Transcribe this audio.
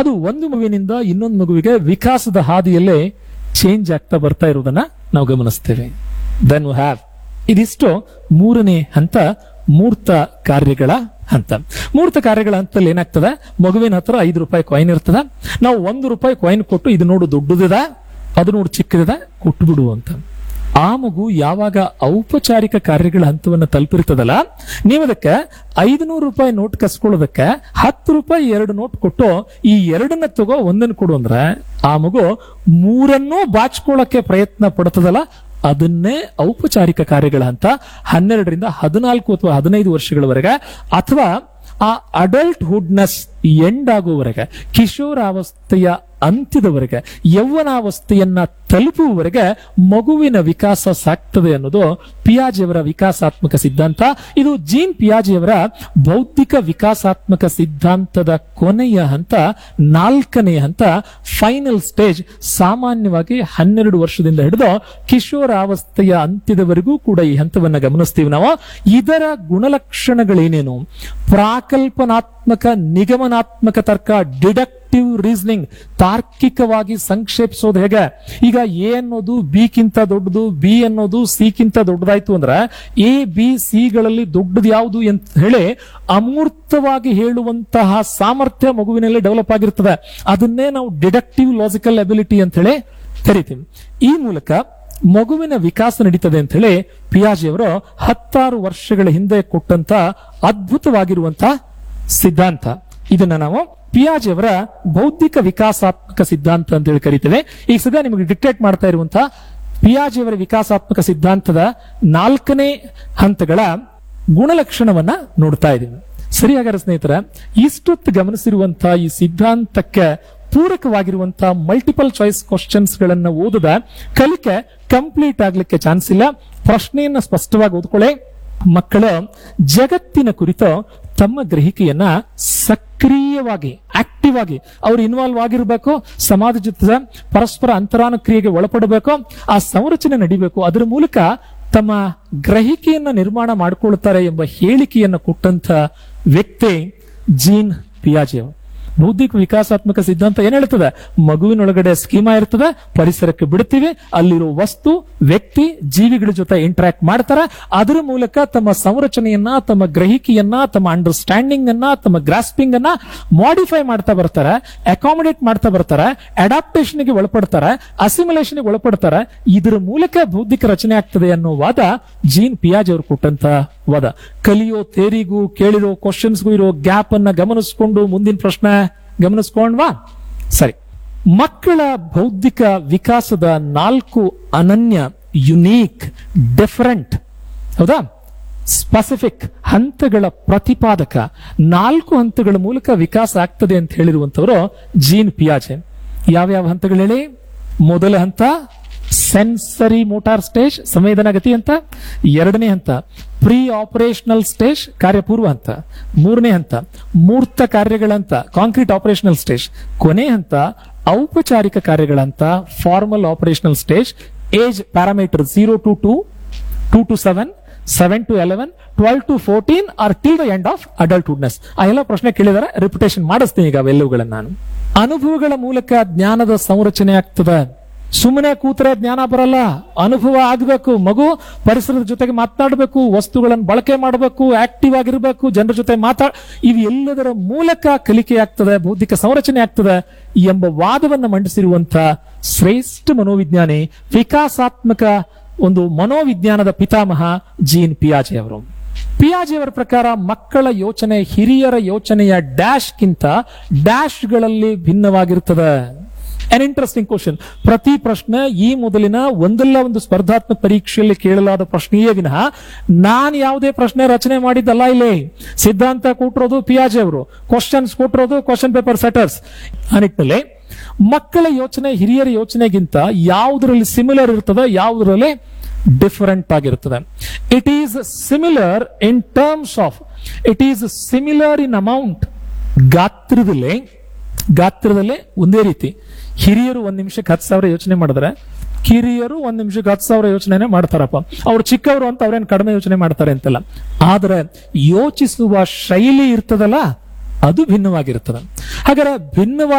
ಅದು ಒಂದು ಮಗುವಿನಿಂದ ಇನ್ನೊಂದು ಮಗುವಿಗೆ ವಿಕಾಸದ ಹಾದಿಯಲ್ಲೇ ಚೇಂಜ್ ಆಗ್ತಾ ಬರ್ತಾ ಇರುವುದನ್ನ ನಾವು ಗಮನಿಸ್ತೇವೆ ದೆನ್ ಹ್ಯಾವ್ ಇದಿಷ್ಟು ಮೂರನೇ ಹಂತ ಮೂರ್ತ ಕಾರ್ಯಗಳ ಹಂತ ಮೂರ್ತ ಕಾರ್ಯಗಳ ಹಂತದಲ್ಲಿ ಏನಾಗ್ತದೆ ಮಗುವಿನ ಹತ್ರ ಐದು ರೂಪಾಯಿ ಕಾಯಿನ್ ಇರ್ತದೆ ನಾವು ಒಂದು ರೂಪಾಯಿ ಕಾಯಿನ್ ಕೊಟ್ಟು ಇದು ನೋಡು ದೊಡ್ಡದಿದೆ ಅದು ನೋಡು ಚಿಕ್ಕದಿದೆ ಕೊಟ್ಟು ಬಿಡು ಅಂತ ಆ ಮಗು ಯಾವಾಗ ಔಪಚಾರಿಕ ಕಾರ್ಯಗಳ ಹಂತವನ್ನು ತಲುಪಿರ್ತದಲ್ಲ ನೀವು ಅದಕ್ಕೆ ಐದುನೂರು ರೂಪಾಯಿ ನೋಟ್ ಕಸ್ಕೊಳ್ಳೋದಕ್ಕೆ ಹತ್ತು ರೂಪಾಯಿ ಎರಡು ನೋಟ್ ಕೊಟ್ಟು ಈ ಎರಡನ್ನ ತಗೋ ಒಂದನ್ನು ಕೊಡು ಅಂದ್ರೆ ಆ ಮಗು ಮೂರನ್ನೂ ಬಾಚ್ಕೊಳ್ಳಕ್ಕೆ ಪ್ರಯತ್ನ ಪಡ್ತದಲ್ಲ ಅದನ್ನೇ ಔಪಚಾರಿಕ ಕಾರ್ಯಗಳ ಹಂತ ಹನ್ನೆರಡರಿಂದ ಹದಿನಾಲ್ಕು ಅಥವಾ ಹದಿನೈದು ವರ್ಷಗಳವರೆಗೆ ಅಥವಾ ಆ ಅಡಲ್ಟ್ ಹುಡ್ನೆಸ್ ಎಂಡ್ ಆಗುವವರೆಗೆ ಕಿಶೋರಾವಸ್ಥೆಯ ಅಂತ್ಯದವರೆಗೆ ಯೌವನಾವಸ್ಥೆಯನ್ನ ತಲುಪುವವರೆಗೆ ಮಗುವಿನ ವಿಕಾಸ ಸಾಗ್ತದೆ ಅನ್ನೋದು ಪಿಯಾಜಿಯವರ ವಿಕಾಸಾತ್ಮಕ ಸಿದ್ಧಾಂತ ಇದು ಜೀನ್ ಪಿಯಾಜಿಯವರ ಬೌದ್ಧಿಕ ವಿಕಾಸಾತ್ಮಕ ಸಿದ್ಧಾಂತದ ಕೊನೆಯ ಹಂತ ನಾಲ್ಕನೇ ಹಂತ ಫೈನಲ್ ಸ್ಟೇಜ್ ಸಾಮಾನ್ಯವಾಗಿ ಹನ್ನೆರಡು ವರ್ಷದಿಂದ ಹಿಡಿದು ಕಿಶೋರಾವಸ್ಥೆಯ ಅಂತ್ಯದವರೆಗೂ ಕೂಡ ಈ ಹಂತವನ್ನ ಗಮನಿಸ್ತೀವಿ ನಾವು ಇದರ ಗುಣಲಕ್ಷಣಗಳೇನೇನು ಪ್ರಾಕಲ್ಪನಾತ್ಮಕ ನಿಗಮನಾತ್ಮಕ ತರ್ಕ ಡಿಡಕ್ಟಿವ್ ರೀಸನಿಂಗ್ ತಾರ್ಕಿಕವಾಗಿ ಸಂಕ್ಷೇಪಿಸೋದು ಹೇಗೆ ಈಗ ಎ ಅನ್ನೋದು ಬಿ ಕಿಂತ ದೊಡ್ಡದು ಬಿ ಅನ್ನೋದು ಸಿ ಕಿಂತ ದೊಡ್ಡದಾಯ್ತು ಅಂದ್ರೆ ಎ ಬಿ ಸಿ ಗಳಲ್ಲಿ ದೊಡ್ಡದು ಯಾವುದು ಅಂತ ಹೇಳಿ ಅಮೂರ್ತವಾಗಿ ಹೇಳುವಂತಹ ಸಾಮರ್ಥ್ಯ ಮಗುವಿನಲ್ಲಿ ಡೆವಲಪ್ ಆಗಿರ್ತದೆ ಅದನ್ನೇ ನಾವು ಡಿಡಕ್ಟಿವ್ ಲಾಜಿಕಲ್ ಅಬಿಲಿಟಿ ಅಂತ ಹೇಳಿ ಕರಿತೀವಿ ಈ ಮೂಲಕ ಮಗುವಿನ ವಿಕಾಸ ನಡೀತದೆ ಅಂತ ಹೇಳಿ ಪಿಯಾಜಿ ಅವರು ಹತ್ತಾರು ವರ್ಷಗಳ ಹಿಂದೆ ಕೊಟ್ಟಂತ ಅದ್ಭುತವಾಗಿರುವಂತಹ ಸಿದ್ಧಾಂತ ಇದನ್ನ ನಾವು ಪಿಯಾಜಿ ಅವರ ಬೌದ್ಧಿಕ ವಿಕಾಸಾತ್ಮಕ ಸಿದ್ಧಾಂತ ಅಂತ ಹೇಳಿ ಕರಿತೇವೆ ಈಗ ಸದ್ಯ ನಿಮಗೆ ಡಿಕ್ಟೇಟ್ ಮಾಡ್ತಾ ಇರುವಂತಹ ಪಿಯಾಜಿ ಅವರ ವಿಕಾಸಾತ್ಮಕ ಸಿದ್ಧಾಂತದ ನಾಲ್ಕನೇ ಹಂತಗಳ ಗುಣಲಕ್ಷಣವನ್ನ ನೋಡ್ತಾ ಇದ್ದೀವಿ ಸರಿ ಹಾಗಾದ್ರೆ ಸ್ನೇಹಿತರ ಇಷ್ಟೊತ್ತು ಗಮನಿಸಿರುವಂತಹ ಈ ಸಿದ್ಧಾಂತಕ್ಕೆ ಪೂರಕವಾಗಿರುವಂತಹ ಮಲ್ಟಿಪಲ್ ಚಾಯ್ಸ್ ಕ್ವಶನ್ಸ್ ಗಳನ್ನ ಓದದ ಕಲಿಕೆ ಕಂಪ್ಲೀಟ್ ಆಗ್ಲಿಕ್ಕೆ ಚಾನ್ಸ್ ಇಲ್ಲ ಪ್ರಶ್ನೆಯನ್ನ ಸ್ಪಷ್ಟವಾಗಿ ಓದ್ಕೊಳ್ಳಿ ಮಕ್ಕಳು ಜಗತ್ತಿನ ಕುರಿತು ತಮ್ಮ ಗ್ರಹಿಕೆಯನ್ನ ಸಕ್ರಿಯವಾಗಿ ಆಕ್ಟಿವ್ ಆಗಿ ಅವ್ರು ಇನ್ವಾಲ್ವ್ ಆಗಿರ್ಬೇಕು ಸಮಾಜ ಜೊತೆ ಪರಸ್ಪರ ಅಂತರಾನುಕ್ರಿಯೆಗೆ ಒಳಪಡಬೇಕು ಆ ಸಂರಚನೆ ನಡಿಬೇಕು ಅದರ ಮೂಲಕ ತಮ್ಮ ಗ್ರಹಿಕೆಯನ್ನ ನಿರ್ಮಾಣ ಮಾಡಿಕೊಳ್ತಾರೆ ಎಂಬ ಹೇಳಿಕೆಯನ್ನು ಕೊಟ್ಟಂತ ವ್ಯಕ್ತಿ ಜೀನ್ ಪಿಯಾಜಿ ಅವರು ಬೌದ್ಧಿಕ ವಿಕಾಸಾತ್ಮಕ ಸಿದ್ಧಾಂತ ಏನ್ ಹೇಳ್ತದೆ ಮಗುವಿನೊಳಗಡೆ ಸ್ಕೀಮಾ ಇರ್ತದೆ ಪರಿಸರಕ್ಕೆ ಬಿಡ್ತೀವಿ ಅಲ್ಲಿರೋ ವಸ್ತು ವ್ಯಕ್ತಿ ಜೀವಿಗಳ ಜೊತೆ ಇಂಟರಾಕ್ಟ್ ಮಾಡ್ತಾರೆ ಅದರ ಮೂಲಕ ತಮ್ಮ ಸಂರಚನೆಯನ್ನ ತಮ್ಮ ಗ್ರಹಿಕೆಯನ್ನ ತಮ್ಮ ಅಂಡರ್ಸ್ಟ್ಯಾಂಡಿಂಗ್ ಅನ್ನ ತಮ್ಮ ಗ್ರಾಸ್ಪಿಂಗ್ ಅನ್ನ ಮಾಡಿಫೈ ಮಾಡ್ತಾ ಬರ್ತಾರೆ ಅಕಾಮಿಡೇಟ್ ಮಾಡ್ತಾ ಬರ್ತಾರೆ ಅಡಾಪ್ಟೇಷನ್ ಗೆ ಒಳಪಡ್ತಾರೆ ಅಸಿಮಿಲೇಷನ್ ಗೆ ಒಳಪಡ್ತಾರೆ ಇದರ ಮೂಲಕ ಬೌದ್ಧಿಕ ರಚನೆ ಆಗ್ತದೆ ಅನ್ನೋ ವಾದ ಜೀನ್ ಪಿಯಾಜ್ ಅವರು ಕೊಟ್ಟಂತ ವಾದ ಕಲಿಯೋ ಥೇರಿಗೂ ಕೇಳಿರೋ ಕ್ವಶನ್ಸ್ಗೂ ಇರೋ ಗ್ಯಾಪ್ ಅನ್ನ ಗಮನಿಸ್ಕೊಂಡು ಮುಂದಿನ ಪ್ರಶ್ನೆ ಗಮನಿಸ್ಕೊಂಡ್ವಾ ಸರಿ ಮಕ್ಕಳ ಬೌದ್ಧಿಕ ವಿಕಾಸದ ನಾಲ್ಕು ಅನನ್ಯ ಯುನೀಕ್ ಡಿಫರೆಂಟ್ ಹೌದಾ ಸ್ಪೆಸಿಫಿಕ್ ಹಂತಗಳ ಪ್ರತಿಪಾದಕ ನಾಲ್ಕು ಹಂತಗಳ ಮೂಲಕ ವಿಕಾಸ ಆಗ್ತದೆ ಅಂತ ಹೇಳಿರುವಂತವರು ಜೀನ್ ಪಿಯಾಜೆ ಯಾವ್ಯಾವ ಹಂತಗಳು ಹೇಳಿ ಮೊದಲ ಹಂತ ಸೆನ್ಸರಿ ಮೋಟಾರ್ ಸ್ಟೇಜ್ ಸಂವೇದನಾಗತಿ ಅಂತ ಎರಡನೇ ಹಂತ ಪ್ರೀ ಆಪರೇಷನಲ್ ಸ್ಟೇಜ್ ಕಾರ್ಯಪೂರ್ವ ಹಂತ ಮೂರನೇ ಹಂತ ಮೂರ್ತ ಕಾರ್ಯಗಳ ಹಂತ ಕಾಂಕ್ರೀಟ್ ಆಪರೇಷನಲ್ ಸ್ಟೇಜ್ ಕೊನೆ ಹಂತ ಔಪಚಾರಿಕ ಕಾರ್ಯಗಳ ಹಂತ formal operational stage age parameter zero to two two to seven seven to eleven twelve to fourteen or till the end of adulthoodness ಆ ಎಲ್ಲ ಪ್ರಶ್ನೆ ಕೇಳಿದಾರೆ ರಿಪಿಟೇಷನ್ ಮಾಡಿಸ್ತೀನಿ ಈಗ ಅವೆಲ್ಲವುಗಳನ್ನ ನಾನು ಅನುಭವಗಳ ಮೂಲಕ ಜ್ಞಾನದ ಸಂರಚನೆ ಆಗ್ತದೆ ಸುಮ್ಮನೆ ಕೂತ್ರೆ ಜ್ಞಾನ ಬರಲ್ಲ ಅನುಭವ ಆಗ್ಬೇಕು ಮಗು ಪರಿಸರದ ಜೊತೆಗೆ ಮಾತನಾಡಬೇಕು ವಸ್ತುಗಳನ್ನು ಬಳಕೆ ಮಾಡಬೇಕು ಆಕ್ಟಿವ್ ಆಗಿರ್ಬೇಕು ಜನರ ಜೊತೆ ಮಾತಾಡ ಇವು ಎಲ್ಲದರ ಮೂಲಕ ಕಲಿಕೆ ಆಗ್ತದೆ ಬೌದ್ಧಿಕ ಸಂರಚನೆ ಆಗ್ತದೆ ಎಂಬ ವಾದವನ್ನು ಮಂಡಿಸಿರುವಂತ ಶ್ರೇಷ್ಠ ಮನೋವಿಜ್ಞಾನಿ ವಿಕಾಸಾತ್ಮಕ ಒಂದು ಮನೋವಿಜ್ಞಾನದ ಪಿತಾಮಹ ಜೀನ್ ಪಿಯಾಜೆ ಅವರು ಪಿಯಾಜಿ ಅವರ ಪ್ರಕಾರ ಮಕ್ಕಳ ಯೋಚನೆ ಹಿರಿಯರ ಯೋಚನೆಯ ಡ್ಯಾಶ್ಗಿಂತ ಡ್ಯಾಶ್ಗಳಲ್ಲಿ ಭಿನ್ನವಾಗಿರ್ತದೆ ಅನ್ ಇಂಟ್ರೆಸ್ಟಿಂಗ್ ಕ್ವಶನ್ ಪ್ರತಿ ಪ್ರಶ್ನೆ ಈ ಮೊದಲಿನ ಒಂದಲ್ಲ ಒಂದು ಸ್ಪರ್ಧಾತ್ಮಕ ಪರೀಕ್ಷೆಯಲ್ಲಿ ಕೇಳಲಾದ ಪ್ರಶ್ನೆಯೇ ವಿನಃ ನಾನು ಯಾವುದೇ ಪ್ರಶ್ನೆ ರಚನೆ ಮಾಡಿದ್ದಲ್ಲ ಇಲ್ಲಿ ಸಿದ್ಧಾಂತ ಕೊಟ್ಟಿರೋದು ಪಿಯಾಜೆ ಅವರು ಕ್ವಶನ್ಸ್ ಕೊಟ್ಟಿರೋದು ಕ್ವಶನ್ ಪೇಪರ್ ಸೆಟರ್ಸ್ ಆ ನಿಟ್ಟಿನಲ್ಲಿ ಮಕ್ಕಳ ಯೋಚನೆ ಹಿರಿಯರ ಯೋಚನೆಗಿಂತ ಯಾವುದರಲ್ಲಿ ಸಿಮಿಲರ್ ಇರ್ತದೆ ಯಾವುದರಲ್ಲಿ ಡಿಫರೆಂಟ್ ಆಗಿರ್ತದೆ it is similar in terms of it is similar in amount ಗಾತ್ರದಲ್ಲಿ ಗಾತ್ರದಲ್ಲೇ ಒಂದೇ ರೀತಿ ಹಿರಿಯರು ಒಂದ್ ನಿಮಿಷಕ್ಕೆ ಹತ್ತು ಸಾವಿರ ಯೋಚನೆ ಮಾಡಿದ್ರೆ ಕಿರಿಯರು ಒಂದ್ ನಿಮಿಷಕ್ಕೆ ಹತ್ತು ಸಾವಿರ ಯೋಚನೆ ಮಾಡ್ತಾರಪ್ಪ ಅವ್ರು ಚಿಕ್ಕವರು ಅಂತ ಅವ್ರೇನ್ ಕಡಿಮೆ ಯೋಚನೆ ಮಾಡ್ತಾರೆ ಅಂತಲ್ಲ ಆದ್ರೆ ಯೋಚಿಸುವ ಶೈಲಿ ಇರ್ತದಲ್ಲ ಅದು ಭಿನ್ನವಾಗಿರ್ತದೆ ಹಾಗಾದ್ರೆ ಭಿನ್ನವಾದ